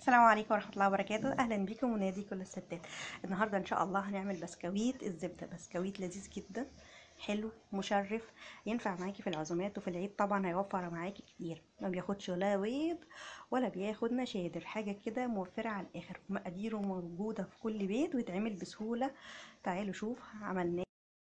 السلام عليكم ورحمة الله وبركاته أهلا بكم ونادي كل الستات النهاردة إن شاء الله هنعمل بسكويت الزبدة بسكويت لذيذ جدا حلو مشرف ينفع معاكي في العزومات وفي العيد طبعا هيوفر معاكي كتير ما بياخدش لا بيض ولا بياخد نشادر حاجة كده موفرة على الآخر مقاديره موجودة في كل بيت ويتعمل بسهولة تعالوا شوف عملناه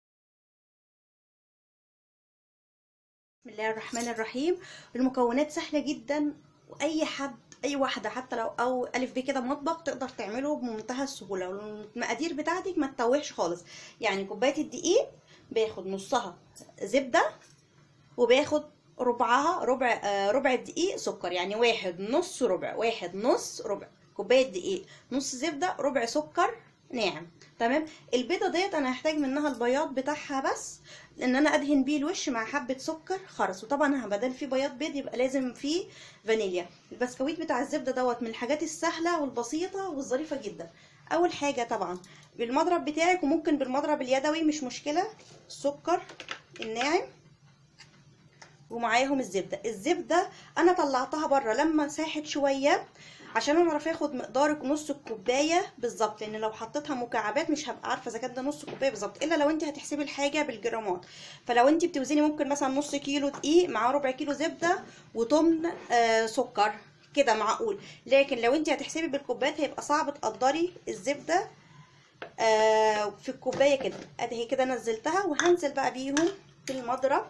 بسم الله الرحمن الرحيم المكونات سهلة جدا واي حد اي واحده حتى لو او الف ب كده مطبخ تقدر تعمله بمنتهى السهوله والمقادير بتاعتك ما تتوهش خالص يعني كوبايه الدقيق باخد نصها زبده وباخد ربعها ربع آه ربع الدقيق سكر يعني واحد نص ربع واحد نص ربع كوبايه دقيق نص زبده ربع سكر ناعم تمام البيضه ديت انا هحتاج منها البياض بتاعها بس ان انا ادهن بيه الوش مع حبه سكر خرس وطبعا بدل فيه بياض بيض يبقى لازم فيه فانيليا البسكويت بتاع الزبده دوت من الحاجات السهله والبسيطه والظريفه جدا اول حاجه طبعا بالمضرب بتاعك وممكن بالمضرب اليدوي مش مشكله السكر الناعم ومعاهم الزبده الزبده انا طلعتها بره لما ساحت شويه عشان اعرف اخد مقدار نص الكوبايه بالظبط لان لو حطيتها مكعبات مش هبقى عارفه اذا كان ده نص كوبايه بالظبط الا لو انت هتحسبي الحاجه بالجرامات فلو انت بتوزني ممكن مثلا نص كيلو دقيق مع ربع كيلو زبده وتمن آه سكر كده معقول لكن لو انت هتحسبي بالكوبايات هيبقى صعب تقدري الزبده آه في الكوبايه كده ادي كده نزلتها وهنزل بقى بيهم في المضرب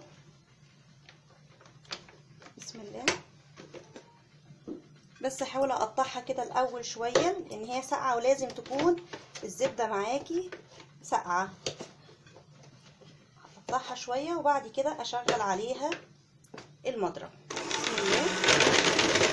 بسم الله بس احاول اقطعها كده الاول شويه لان هي ساقعه ولازم تكون الزبده معاكي ساقعه هقطعها شويه وبعد كده اشغل عليها المضرب بسم الله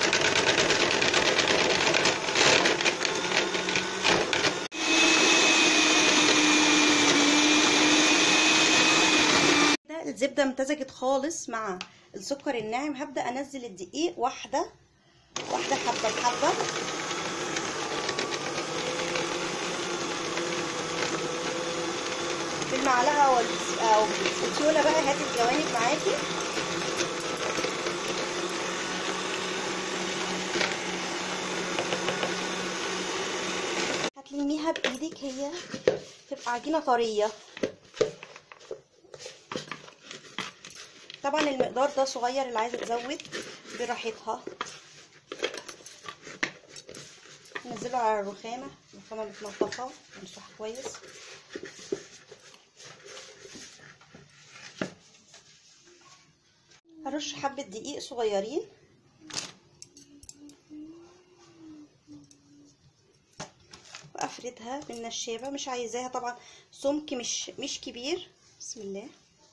الزبده امتزجت خالص مع السكر الناعم هبدا انزل الدقيق واحده واحده حبه بحبه بالمعلقه او او بالسيوله بقى هاتي الجوانب معاكي هتلميها بايدك هي تبقى عجينه طريه طبعا المقدار ده صغير اللي عايزه تزود براحتها ننزله على الرخامة الرخامة متنضفة نمسحها كويس هرش حبة دقيق صغيرين وافردها بالنشابة مش عايزاها طبعا سمك مش مش كبير بسم الله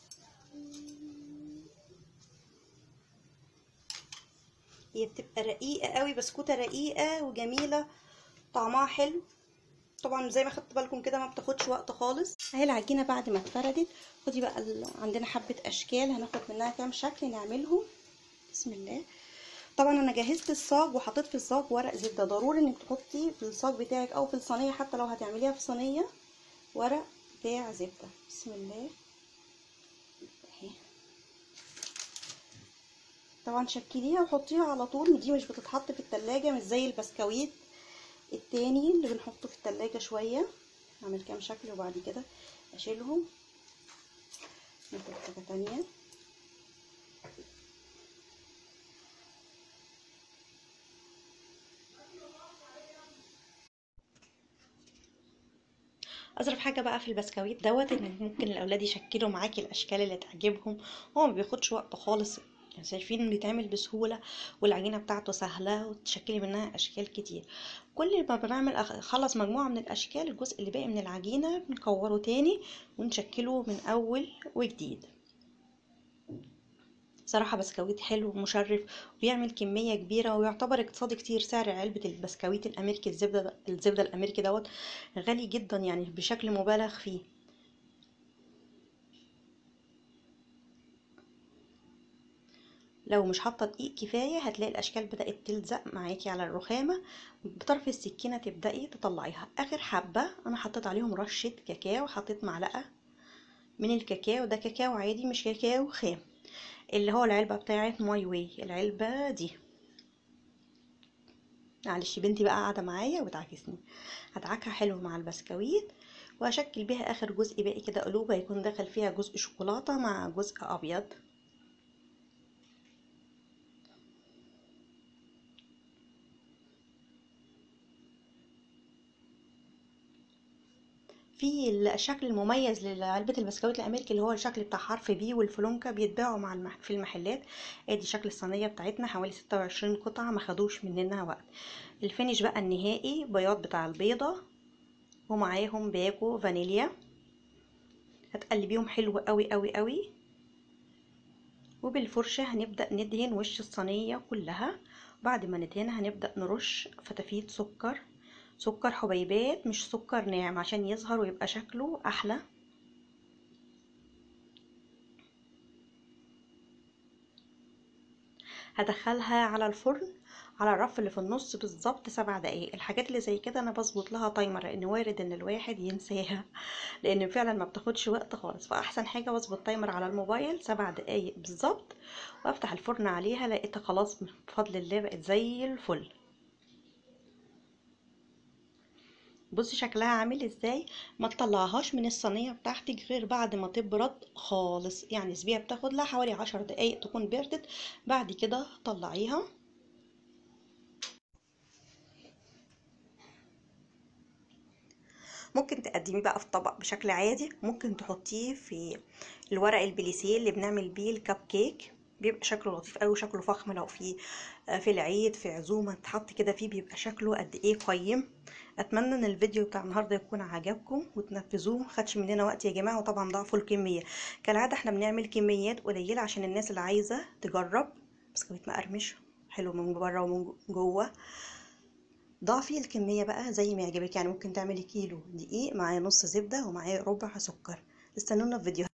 هي بتبقى رقيقه قوي بسكوته رقيقه وجميله طعمها حلو طبعا زي ما خدت بالكم كده ما بتاخدش وقت خالص اهي العجينه بعد ما اتفردت خدي بقى عندنا حبه اشكال هناخد منها كام شكل نعملهم بسم الله طبعا انا جهزت الصاج وحطيت في الصاج ورق زبده ضروري انك تحطي في الصاج بتاعك او في الصينيه حتى لو هتعمليها في صينيه ورق بتاع زبده بسم الله اهي طبعا شكليها وحطيها على طول دي مش بتتحط في التلاجة مش زي البسكويت التاني اللي بنحطه في التلاجة شوية اعمل كام شكل وبعد كده اشيلهم ناخد حاجة تانية اظرف حاجه بقى في البسكويت دوت ان ممكن الاولاد يشكلوا معاكي الاشكال اللي تعجبهم هو ما بياخدش وقت خالص يعني شايفين بيتعمل بسهوله والعجينه بتاعته سهله وتشكلي منها اشكال كتير كل ما بنعمل خلص مجموعه من الاشكال الجزء اللي باقي من العجينه بنكوره تاني ونشكله من اول وجديد صراحه بسكويت حلو ومشرف وبيعمل كميه كبيره ويعتبر اقتصادي كتير سعر علبه البسكويت الامريكي الزبده الزبده الامريكي دوت غالي جدا يعني بشكل مبالغ فيه لو مش حاطه دقيق كفايه هتلاقي الاشكال بدات تلزق معاكي على الرخامه بطرف السكينه تبداي تطلعيها اخر حبه انا حطيت عليهم رشه كاكاو حطيت معلقه من الكاكاو ده كاكاو عادي مش كاكاو خام اللي هو العلبة بتاعت ماي واي العلبة دي معلش بنتي بقى قاعده معايا وبتعكسني هدعكها حلو مع البسكويت واشكل بيها اخر جزء باقي كده قلوبه يكون دخل فيها جزء شوكولاته مع جزء ابيض في الشكل المميز لعلبة البسكويت الأمريكي اللي هو الشكل بتاع حرف بي والفلونكة بيتباعوا مع المح... في المحلات ادي شكل الصينية بتاعتنا حوالي ستة وعشرين قطعة ما خدوش مننا وقت الفينش بقى النهائي بياض بتاع البيضة ومعاهم باكو فانيليا هتقلبيهم حلو قوي قوي قوي وبالفرشة هنبدأ ندهن وش الصينية كلها بعد ما ندهنها هنبدأ نرش فتافيت سكر سكر حبيبات مش سكر ناعم عشان يظهر ويبقى شكله احلى هدخلها على الفرن على الرف اللي في النص بالظبط سبع دقايق الحاجات اللي زي كده انا بظبط لها تايمر لان وارد ان الواحد ينساها لان فعلا ما بتاخدش وقت خالص فاحسن حاجه بظبط تايمر على الموبايل سبع دقايق بالظبط وافتح الفرن عليها لقيتها خلاص بفضل الله بقت زي الفل بصي شكلها عامل ازاي ما تطلعهاش من الصينيه بتاعتك غير بعد ما تبرد خالص يعني سيبيها بتاخد لها حوالي عشر دقايق تكون بردت بعد كده طلعيها ممكن تقدميه بقى في طبق بشكل عادي ممكن تحطيه في الورق البليسيه اللي بنعمل بيه الكب كيك بيبقى شكله لطيف قوي وشكله فخم لو في في العيد في عزومه تحط كده فيه بيبقى شكله قد ايه قيم اتمنى ان الفيديو بتاع النهارده يكون عجبكم وتنفذوه خدش مننا وقت يا جماعه وطبعا ضعفوا الكميه كالعاده احنا بنعمل كميات قليله عشان الناس اللي عايزه تجرب بسكويت مقرمش حلو من بره ومن جوه ضعفي الكميه بقى زي ما يعجبك يعني ممكن تعملي كيلو دقيق معاه نص زبده ومعاه ربع سكر استنونا في فيديو